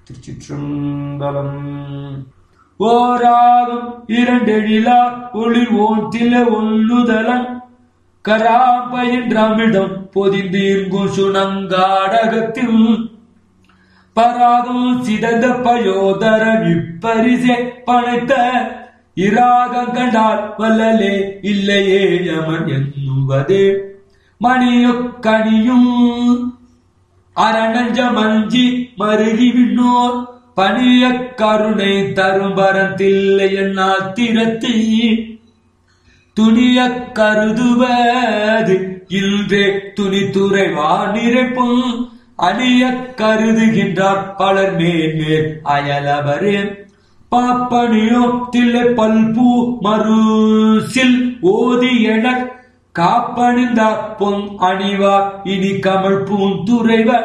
திருச்சிற்றம்பலம் ஓராகும் இரண்டெழிலா ஒளிர் ஓந்தில ஒல்லுதலன் கராம்பயின்றமிடம் பொதிந்தீர்கும் சுணங்காடகத்தில் பராகும் சிதந்த பயோதர விப்பரிசே பனைத்த இராகம் கண்டால் வல்லலே இல்லையே யமன் எண்ணுவதே மணியொக்கணியும் அரணஞ்ச மஞ்சி மருகி விண்ணோர் பணிய கருணை தரும்பரத்தில்லை என்னால் திறத்தி துணிய கருதுவது இன்றே துணி துறைவா நிறைப்பும் அணிய கருதுகின்றார் பலர் மேல் மேல் அயலவரே பாப்பனியோ தில்லை பல்பூ மறுசில் ஓதி என காப்பணிந்தார் பொன் அணிவார் இனி கமல் பூந்துறைவர்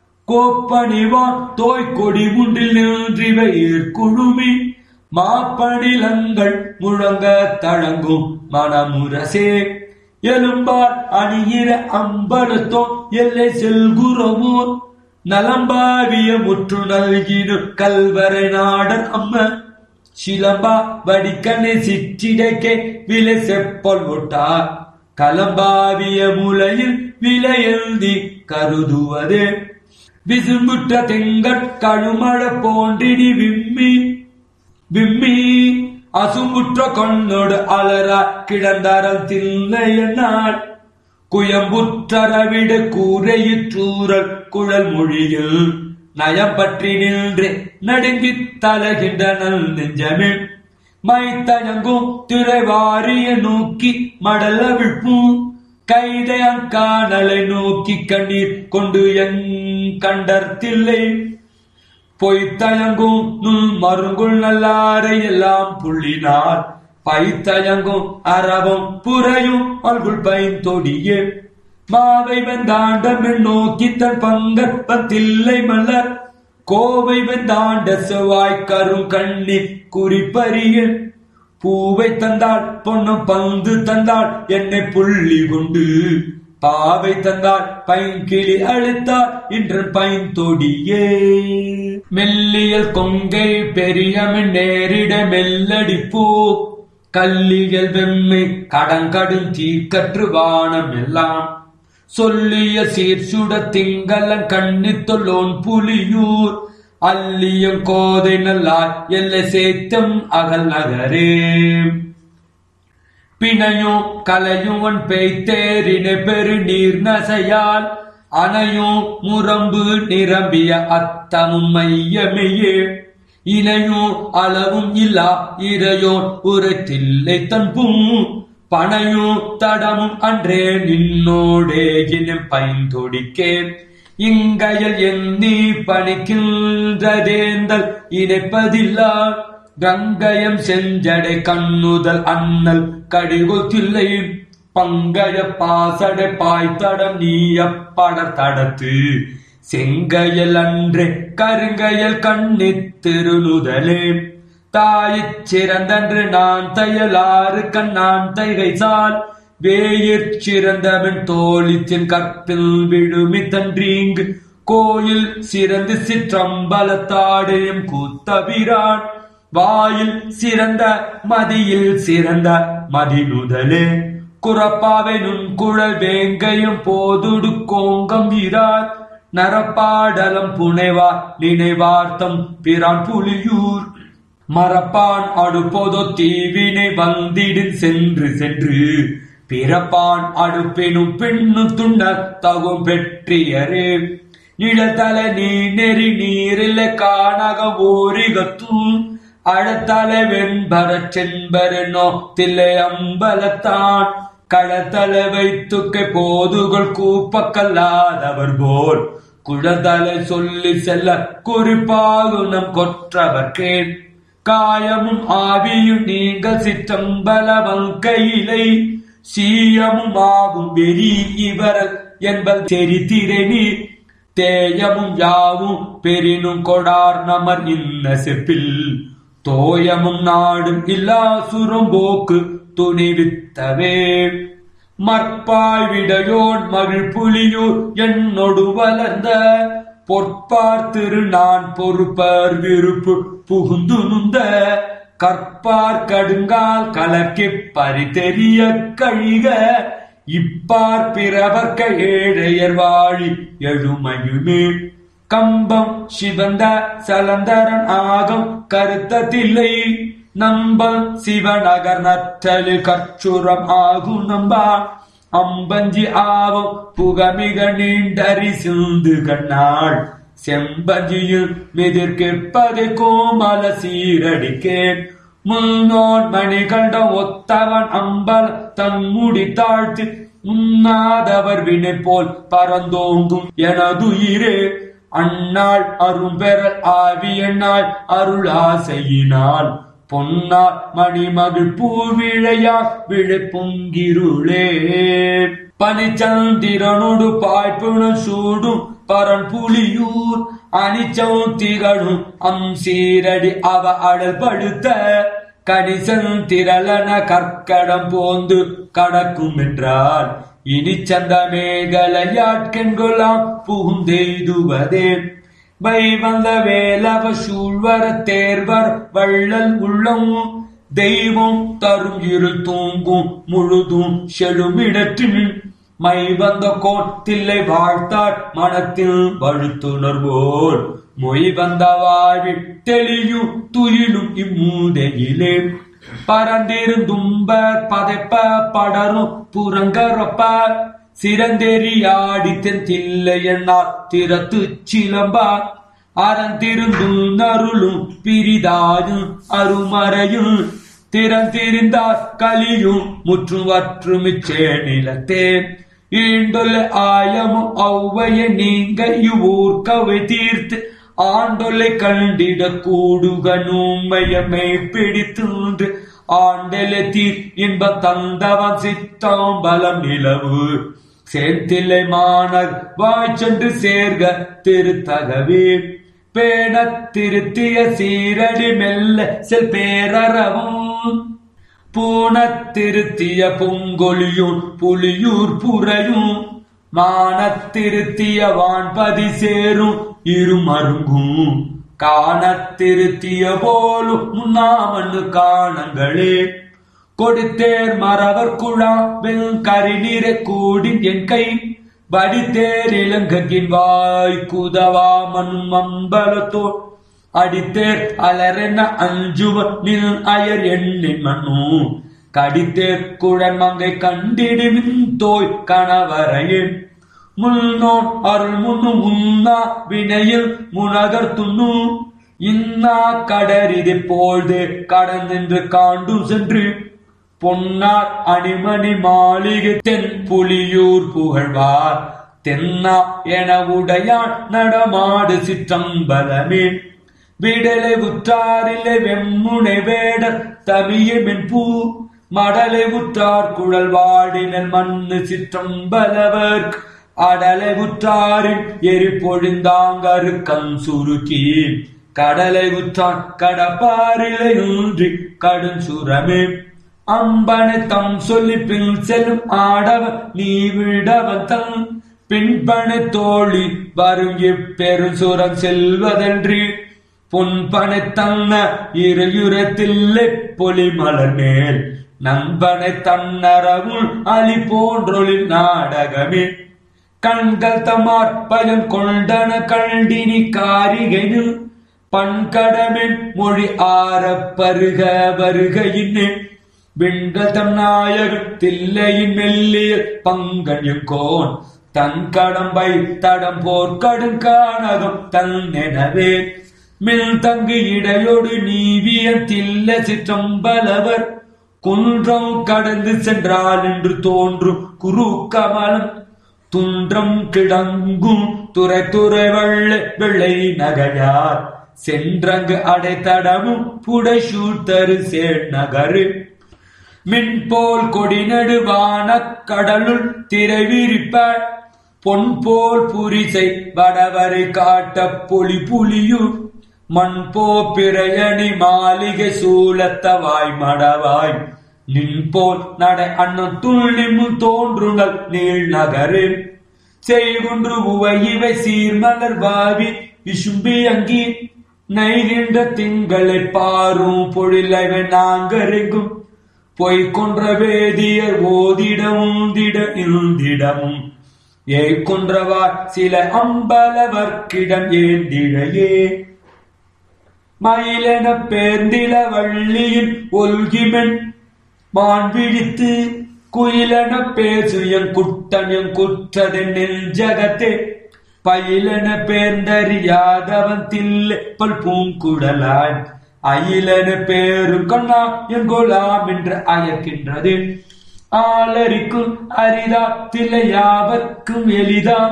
கோப்பணிவார் தோய் கொடி முன்றில் நின்றிவை ஏற்குழுமி மாப்பணிலங்கள் முழங்க தழங்கும் மனமுரசே எலும்பார் அணியிற அம்பலத்தோ எல்லை செல்குறமோ நலம்பாவிய முற்று நல்கினு கல்வரை நாடன் அம்ம சிலம்பா வடிக்கனை சிற்றிடக்கே விலை செப்பல் ஒட்டார் கலம்பாவிய முலையில் விலையெழுதி கருதுவது விசும்புற்ற தெங்கட் கழுமழ போன்றினி விம்மி விம்மி அசும்புற்ற கொன்னோடு அலரா கிடந்தாரல் தில்லையனாள் குயம்புற்றரவிட கூரையிற்றூரல் குழல் மொழியில் நயம் பற்றி நின்று நடுங்கித் தலகின்ற நல் நெஞ்சமே மைத்தயங்கும் திரைவாரிய நோக்கி மடல விழ்ப்பும் கைதையான் காணலை நோக்கி கண்ணீர் கொண்டு என் கண்டர்த்தில்லை பொய்த்தயங்கும் நுண் மருங்குள் நல்லாரை எல்லாம் புள்ளினார் பைத்தயங்கும் அறவும் புறையும் அல்குள் பைந்தொடியே மாவை வெந்தாண்டம் நோக்கி தன் பங்கற்பத்தில்லை மலர் கோவை வெந்தாண்ட செவ்வாய் கரும் கண்ணி குறிப்பறிய பூவை தந்தாள் பொன்னும் பந்து தந்தாள் என்னை புள்ளி கொண்டு பாவை தந்தாள் பைங்கிளி அழுத்தாள் இன்று பைந்தொடியே மெல்லியல் கொங்கை பெரியமின் நேரிட மெல்லடிப்பூ கல்லியல் வெம்மை கடங்கடும் தீக்கற்று வானம் எல்லாம் சொல்லிய சீர்சுட திங்களன் கண்ணித்தொல்லோன் புலியூர் அல்லியம் கோதை நல்லாய் எல்லை சேத்தம் அகல் நகரே பிணையும் கலையுவன் பெய்தேரினை பெரு நீர் நசையால் அணையும் முரம்பு நிரம்பிய அத்தமும் மையமையே இணையும் அளவும் இல்லா இறையோன் உரத்தில்லை தன்பும் பனையும் தடமும் அன்றே நின்னோடே இனம் பைந்தொடிக்கேன் இங்கையல் எண்ணி பணிக்கின்றதேந்தல் இணைப்பதில்லா கங்கயம் செஞ்சடை கண்ணுதல் அண்ணல் கடிகொத்தில்லை பங்கய பாசடை பாய்த்தடம் நீயப்பட தடத்து செங்கையல் அன்றே கருங்கையல் கண்ணித் திருநுதலே தாயிற் சிறந்தன்று நான் தையலாறு கண்ணான் தைகைசால் வேயிற் சிறந்தவன் தோழித்தின் கற்பில் விழுமி தன்றீங்கு கோயில் சிறந்து சிற்றம்பலத்தாடையும் கூத்தபிரான் வாயில் சிறந்த மதியில் சிறந்த மதிநுதலே குறப்பாவை நுண்குழல் வேங்கையும் போதுடு கோங்கம் வீரார் நரப்பாடலம் புனைவா நினைவார்த்தம் பிரான் புலியூர் மரப்பான் அடுப்போதோ தீவினை வந்திடின் சென்று சென்று பிறப்பான் அடுப்பினும் பெண்ணும் துண்ண தகும் பெற்றியரே இழத்தலை நீ நெறி நீரில் காணக ஓரிகத்தும் அழத்தலை வெண்பரச் சென்பரனோ தில்லை அம்பலத்தான் களத்தலை வைத்துக்கை போதுகள் கூப்பக்கல்லாதவர் போல் குழதலை சொல்லி செல்ல குறிப்பாகுணம் கொற்றவர்க்கே காயமும் ஆவியும் நீங்க சிற்றம்பலவன் கையிலை சீயமும் ஆகும் வெறி இவரல் என்பல் தெரித்திரணி தேயமும் யாவும் பெரினும் கொடார் நமர் இன்ன செப்பில் தோயமும் நாடும் இல்லா சுரம்போக்கு துணிவித்தவே மற்பாய் விடையோன் மகிழ் புலியூர் என்னொடு வளர்ந்த பொற்பார் திரு நான் பொறுப்பர் விருப்பு புகுந்து நுந்த கற்பார் கடுங்கால் கலக்கி பரிதெரிய கழிக இப்பார் பிறவர்க்க ஏழையர் வாழி எழுமையுமே கம்பம் சிவந்த சலந்தரன் ஆகம் கருத்தத்தில்லை நம்பம் சிவநகர் நற்றலில் கச்சுரம் ஆகும் நம்பா அம்பஞ்சி ஆவம் புகமிக நீண்டறி சிந்து கண்ணாள் செம்பஞ்சியில் மிதிர்கிற்பது கோமல சீரடிக்கேன் முன்னோன் மணிகண்டம் ஒத்தவன் அம்பல் தன் முடி தாழ்த்து உண்ணாதவர் வினை போல் பரந்தோங்கும் எனதுயிரே அந்நாள் அரும்பெறல் ஆவியனாள் அருள் ஆசையினால் பொன்னார் மணிமகள் பூவிழையா விழை பொங்கிருளே பனிச்சந்திரனோடு பாய்ப்புணம் சூடும் பரன் புலியூர் அணிச்சம் திகழும் அம் சீரடி அவ அடல் படுத்த கணிசன் திரளன கற்கடம் போந்து கடக்கும் என்றார் இனி சந்த மேகலையாட்கென்கொலாம் புகுந்தெய்துவதே வை வந்த வேலவ சூழ்வர தேர்வர் வள்ளல் உள்ளம் தெய்வம் தரும் இரு தூங்கும் முழுதும் செழுமிடற்றின் மை வந்த கோட்டில்லை வாழ்த்தார் மனத்தில் வழுத்துணர்வோர் மொய் வந்த வாழ்வில் தெளியும் துயிலும் இம்மூதையிலே பரந்திருந்தும்பர் பதைப்ப படரும் புறங்கரப்ப சிறந்தெறியாடி தென்தில்லை என்னால் திறத்து சிலம்பா அறந்திருந்தும் நருளும் பிரிதாயும் அருமறையும் திறந்திருந்தார் கலியும் முற்றும் வற்றுமிச்சே நிலத்தே ஈண்டொல்ல ஆயமும் ஔவைய நீங்க இவ்வூர் கவை தீர்த்து ஆண்டொல்லை கண்டிட கூடுக நூமையமை பிடித்துண்டு ஆண்டெல தீர் இன்ப தந்தவன் சித்தம் பலம் நிலவு சேர்த்தில்லை மாணர் வாய் சென்று சேர்க திருத்தகவே பேணத் திருத்திய சீரடி மெல்ல செல் பேரறவும் பூணத் திருத்திய பொங்கொழியும் புலியூர் புறையும் மானத் திருத்திய வான்பதி சேரும் இருமருங்கும் காணத் திருத்திய போலும் முன்னாமன்னு காணங்களே கொடுத்தேர் மறவர் குழா வெங்கரி நீர கூடி என் கை வடித்தேர் இளங்கின் வாய் குதவா மண்ணும் அம்பலத்தோ அடித்தேர் அலரென அஞ்சுவ நில் அயர் எண்ணின் மண்ணு கடித்தேர் குழன் மங்கை கண்டிடுமின் தோய் கணவரையின் முன்னோன் அருள் முன்னு உண்ணா வினையில் முனகர் துண்ணு இன்னா கடரிதை போழ்து கடந்தென்று காண்டு சென்று பொன்னார் அணிமணி மாளிகை தென் புலியூர் புகழ்வார் தென்னா என உடையான் நடமாடு சிற்றம்பலமே விடலை உற்றாரில்லை வெம்முனை வேடர் தமிய மென்பூ மடலை உற்றார் குழல் வாடினல் மண்ணு சிற்றம்பலவர் அடலை உற்றாரின் எரி பொழிந்தாங்கரு கண் சுருக்கி கடலை உற்றான் கடப்பாரிலை ஊன்றி கடும் சுரமே அம்பனை தம் சொல்லி பின் செல்லும் ஆடவன் நீ விடவன் தன் பின்பனை தோழி வரும் இப்பெருசுரம் செல்வதன்றி பொன்பனை தன்ன இருயுரத்தில்லை பொலிமலர் மேல் நண்பனை தன்னரவுள் அலி போன்றொழில் நாடகமே கண்கள் தமார் பயன் கொண்டன கண்டினி காரிகையில் பண்கடமின் மொழி ஆற பருக வருகையின்னு விண்கள் தம் நாயகன் தில்லையின் மெல்லிய பங்கன் கோன் தன் கடம்பை தடம் போர்க்கடும் காணகம் தன் எனவே மில் தங்கு இடையோடு நீவிய தில்ல சிற்றம்பலவர் குன்றம் கடந்து சென்றால் என்று தோன்றும் குரு கமலம் துன்றம் கிடங்கும் துறை துறை வெள்ளை வெள்ளை நகையார் சென்றங்கு அடைத்தடமும் புடை சூழ்த்தரு சேர் நகரு மின்போல் கொடி நடுவான கடலுள் திரை விரிப்ப பொன் போல் புரிசை வடவரை காட்ட பொலி புலியும் மண் போ பிறையணி மாளிகை சூலத்தவாய் மடவாய் நின் போல் நடை அண்ணன் துள்ளிமு தோன்றுங்கள் நீள் நகரு செய்குன்று உவை இவை சீர்மலர் வாவி விசும்பி அங்கி நெய்கின்ற திங்களை பாரும் பொழிலவை நாங்கரெங்கும் பொய்கொன்ற வேதியர் ஓதிடமும் திட இருந்திடமும் ஏய்கொன்றவார் சில அம்பலவர்க்கிடம் ஏந்திழையே மயிலென பேர்ந்தில வள்ளியின் ஒல்கிமென் மான் விழித்து குயிலென பேசுயங் குட்டனும் குற்றதென் நெஞ்சகத்தே பயிலென பேர்ந்தறியாதவன் தில்லை பல் பூங்குடலாய் அயிலென பேரு கண்ணா எங்கொலாம் என்று அயக்கின்றது ஆளரிக்கும் அரிதா தில்லையாவர்க்கும் எளிதாம்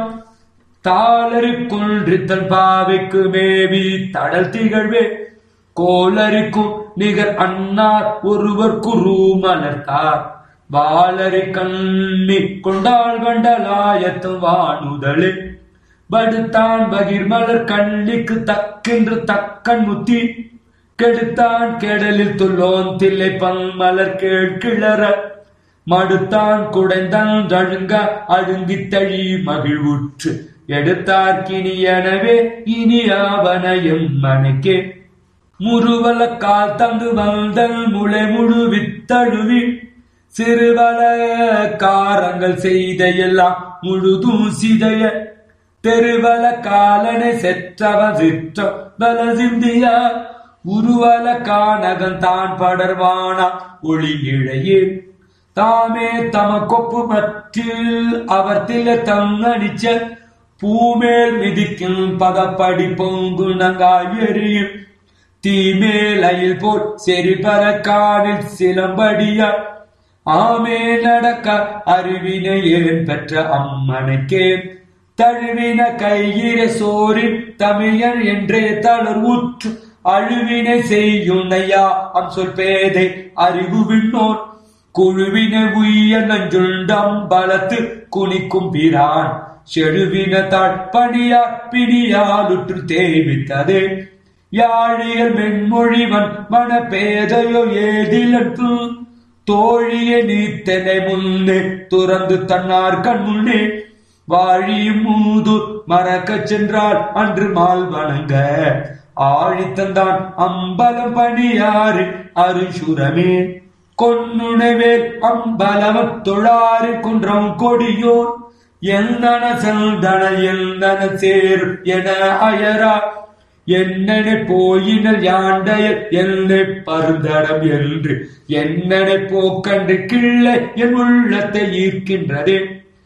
தாளரிக்குன்றித்தன் பாவைக்கு மேவி தடல் திகழ்வே கோளரிக்கும் நிகர் அண்ணார் ஒருவர் குரு மலர்த்தார் வாளரி கண்ணி கொண்டாள் வண்டலாயத்தும் வானுதலே படுத்தான் பகிர்மலர் கண்ணிக்கு தக்கென்று தக்கன் முத்தி கெடுத்தான் கெடலில் துள்ளோன் தில்லை பன்மலர் கேட்கிளற மடுத்தான் குடைந்தான் அழுங்க அழுங்கித் தழி மகிழ்வுற்று எடுத்தார்க்கினியனவே இனியாவன எம்மனுக்கே முருவல கால் தந்து வந்தல் முளை முழு வித்தழுவி சிறுவல காரங்கள் செய்த எல்லாம் முழுதும் சிதைய தெருவல காலனை செற்றவன் சிற்ற பல சிந்தியா உருவல கானகன் தான் படர்வானா ஒளி இழையே தாமே தமக்கொப்பு மற்றில் அவர் தில தங்கடிச்ச பூமேல் மிதிக்கும் பதப்படி பொங்குணங்காய் எரியும் தீமேல் அயில் போல் செறிபர காணில் சிலம்படியா ஆமே நடக்க அறிவினை ஏன் பெற்ற அம்மனுக்கே தழுவின கையிற சோரின் தமிழன் என்றே தளர்வுற்று அழுவினை செய்யுனையா அம் சொல் பேதை அறிவு விண்ணோர் குழுவின உய்ய நஞ்சுண்டம் பலத்து குனிக்கும் பிரான் செழுவின தட்பணியா பிணியாலுற்று தேவித்தது யாழியல் மென்மொழிவன் மன பேதையோ ஏதிலற்று தோழிய நீத்தனை முன்னே துறந்து தன்னார் கண் முன்னே வாழியும் மூதூர் மறக்கச் சென்றால் அன்று மால் வணங்க ஆழித்தந்தான் அம்பலம் பணியாறு அருசுரமே கொன்னுணவேல் அம்பலவ தொழாறு குன்றம் கொடியோன் எந்தன செல்தன எந்தன சேர் என அயரா என்னென போயினல் யாண்டையல் என்னை பருந்தடம் என்று என்னென போக்கன்று கிள்ளை என் உள்ளத்தை ஈர்க்கின்றதே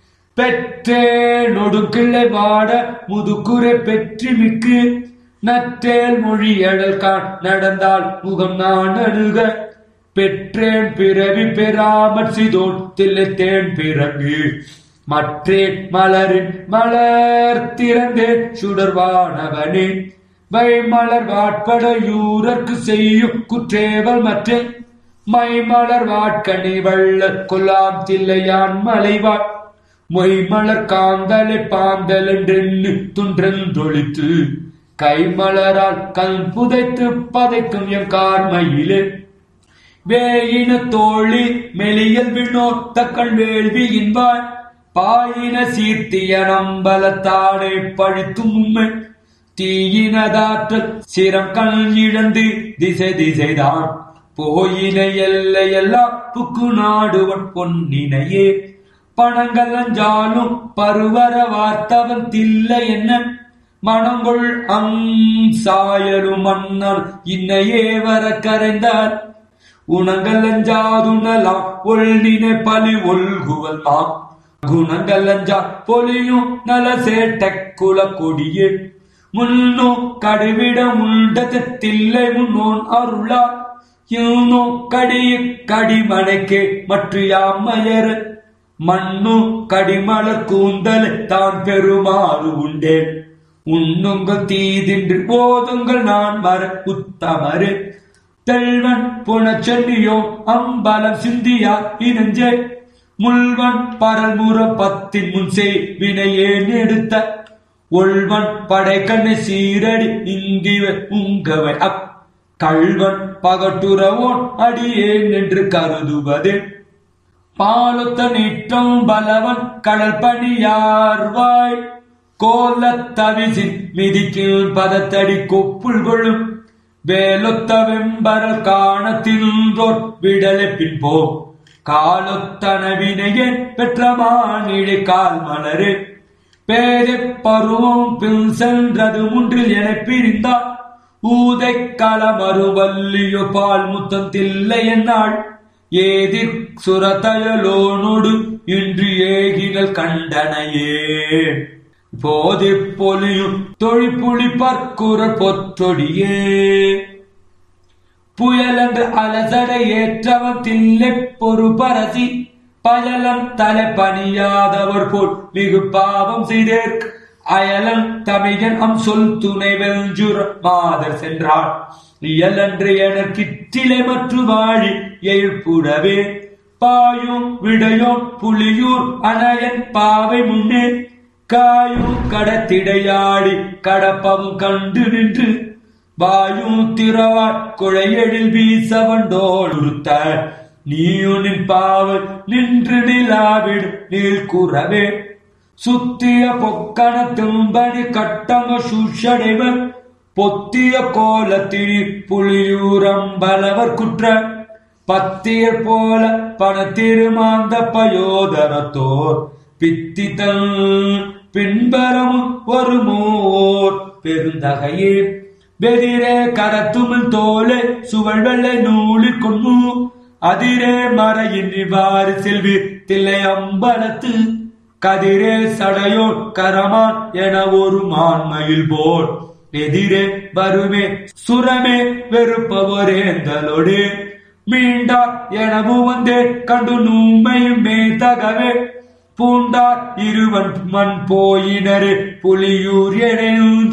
பெற்றேன் ஒடுக்கிள்ளை வாட முதுக்குறை பெற்றி மிக்கு நற்றேல் மொழியடல் காண் நடந்தால் முகம் நான் அணுக பெற்றேன் பிறவி பெறாமற் சிதோன் தில்லைத்தேன் பிறகு மற்றேன் மலரின் மலர் திறந்தேன் சுடர்வானவனே வைமலர் வாட்பட யூரர்க்கு செய்யும் குற்றேவல் மற்ற மைமலர் வாட்கனி வள்ள கொல்லாம் தில்லையான் மலைவாட் மொய்மலர் காந்தலை பாந்தல் என்றெண்ணு துன்றென்றொழித்து கைமலரால் கல் புதைத்து பதைக்கும் என் கார்மையிலே வேயின தோழி மெலியல் விண்ணோத்த கண் வேள்வியின்பாய் பாயின சீர்த்திய நம்பலத்தானே பழித்தும் உண்மை தீயினதாற்றல் சிரம் கண் இழந்து திசை திசைதான் போயின எல்லையெல்லாம் புக்கு நாடுவன் பொன்னினையே பணங்கள் அஞ்சாலும் பருவர வார்த்தவன் தில்லை என்ன மணங்கொள் அம் சாயலும் மன்னர் இன்னையே வர கரைந்தார் உணங்கள் அஞ்சாதுணலாம் ஒள்நினை பலி ஒல்குவல் மாம் குணங்கள் அஞ்சா பொலியும் நல சேட்ட குல கொடியே முன்னோ கடுவிட முண்டத்தில்லை முன்னோன் அருளா இவனோ கடிய கடிமனைக்கே மற்ற யாமையர் மண்ணு கடிமலர் கூந்தல் தான் பெருமாறு உண்டேன் உண்ணுங்கள் தீதின்று போதுங்கள் நான் மர உத்தமரு தெள்வன் புனச்செல்லியோ அம்பலம் சிந்தியா இனஞ்சே முள்வன் பரல்முற பத்தின் முன்சே வினையேன் எடுத்த ஒள்வன் படை கண்ணை சீரடி இங்கிவ உங்கவை அக் கள்வன் பகட்டுறவோன் அடியேன் என்று கருதுவது பாலுத்த நீட்டம் பலவன் கடல் பணியார்வாய் கோலத் தவிசின் மிதிக்கில் பதத்தடி கொப்புள் கொள்ளும் வேலொத்த வெம்பரல் காண தின்றோர் விடலை பின்போம் காலொத்தன வினையன் பெற்ற மானிடை கால் மலரே பேதை பருவம் பின் சென்றது முன்றில் என பிரிந்தார் ஊதை களமறுவல்லியோ பால் முத்தம் தில்லை என்னாள் ஏதிர் சுரதயலோனோடு இன்று ஏகினல் கண்டனையே போதி பொலியும் தொழிப்புளி பற்குற பொற்றொடியே புயலன்று அலசடை ஏற்றவன் தில்லை பொறு பரசி பயலன் தலை பணியாதவர் போல் மிகு பாவம் செய்தேற்கு அயலன் தமிழன் அம் சொல் துணை வெஞ்சுர மாதர் சென்றாள் இயலன்று எனக்கிற்றிலை மற்றும் வாழி எழுப்புடவே பாயும் விடையோன் புலியூர் அணையன் பாவை முன்னே காயும் கடத்திடையாடி கடப்பவும் கண்டு நின்று வாயும் திறவாட் குழையெழில் வீசவண்டோள் உறுத்த நீயுனின் பாவல் நின்று நிலாவிடு நீள் கூறவே சுத்திய பொக்கன தும்பனி கட்டங்க சுஷடைவர் பொத்திய கோலத்தினி புலியூரம்பலவர் குற்ற பத்தியர் போல பண திருமாந்த பயோதரத்தோர் பித்தித்தல் பின்பரமும் ஒரு மோர் பெருந்தகையே வெதிரே கரத்துமிழ் தோலே சுவள் வெள்ளை நூலில் கொண்டு அதிரே மறையின் இவ்வாறு செல்வி தில்லை அம்பலத்து கதிரே சடையோ கரமான் என ஒரு மான்மயில் போல் எதிரே வருமே சுரமே வெறுப்பவரேந்தலோடு மீண்டார் எனவும் வந்தே கண்டு நூமையும் மேதகவே பூண்டார் இருவன் மண் போயினரே புலியூர் என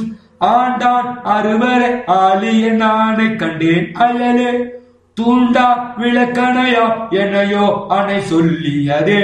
ஆண்டான் அறுவரை ஆலிய நானை கண்டேன் அயலே தூண்டா விளக்கணையா எனையோ அணை சொல்லியதே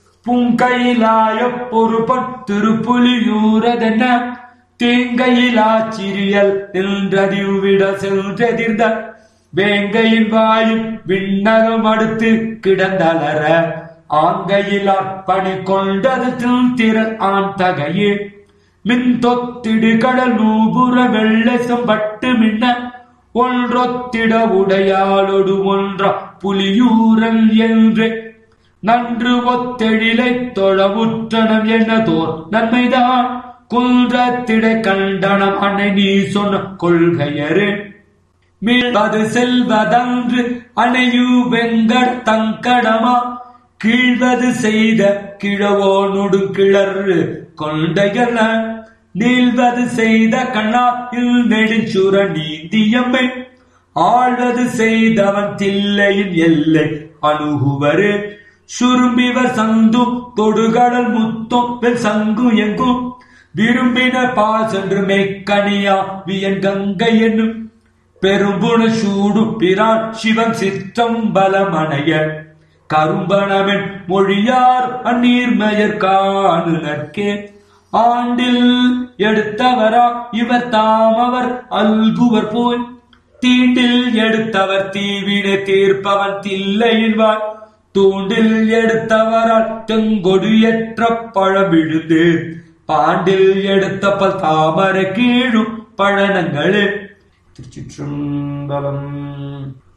புங்கையிலாய பொறுப்பன் திருப்புலியூரதென்ன தீங்கையிலா சிறியல் நின்றதிவிட சென்றெதிர்ந்த வேங்கையின் வாயில் விண்ணகம் அடுத்து கிடந்தளர ஆங்கையிலார் பணி கொண்டது திறல் ஆண் தகையே மின் தொத்திடு கடல் நூபுற வெள்ளை செம்பட்டு மின்ன ஒன்றொத்திட உடையாளொடு ஒன்றா புலியூரன் என்று நன்று ஒத்தெழிலை தொழவுற்றனம் என்னதோர் நன்மைதான் குன்றத்திடை கண்டனம் அன்னை நீ சொன்ன கொள்கையரே மீள்வது செல்வதன்று அணையு வெங்கட் தங்கடமா கீழ்வது செய்த கிழவோ நொடு கிளறு கொண்டையன நீள்வது செய்த கண்ணாயில் நெடுச்சுர நீந்தியம்மை ஆழ்வது செய்தவன் தில்லையின் எல்லை அணுகுவரு சுரும்பிவர் சந்தும் தொடுகடல் முத்தும் வெல் சங்கு எங்கும் விரும்பின பாசென்று மெய்க்கனியா வியன் கங்கை என்னும் பெரும்புண சூடு பிரான் சிவன் சித்தம் பலமனைய கரும்பனவன் மொழியார் அந்நீர்மயர் காணுனர்க்கே ஆண்டில் எடுத்தவரா இவர் தாமவர் அல்குவர் போய் தீண்டில் எடுத்தவர் தீவினை தீர்ப்பவன் தில்லையின்வாய் தூண்டில் எடுத்தவரால் தெங்கொடியற்ற பழவிழுந்து பாண்டில் எடுத்த பல் தாமரை கீழும் பழனங்களே திருச்சிற்றம்பலம்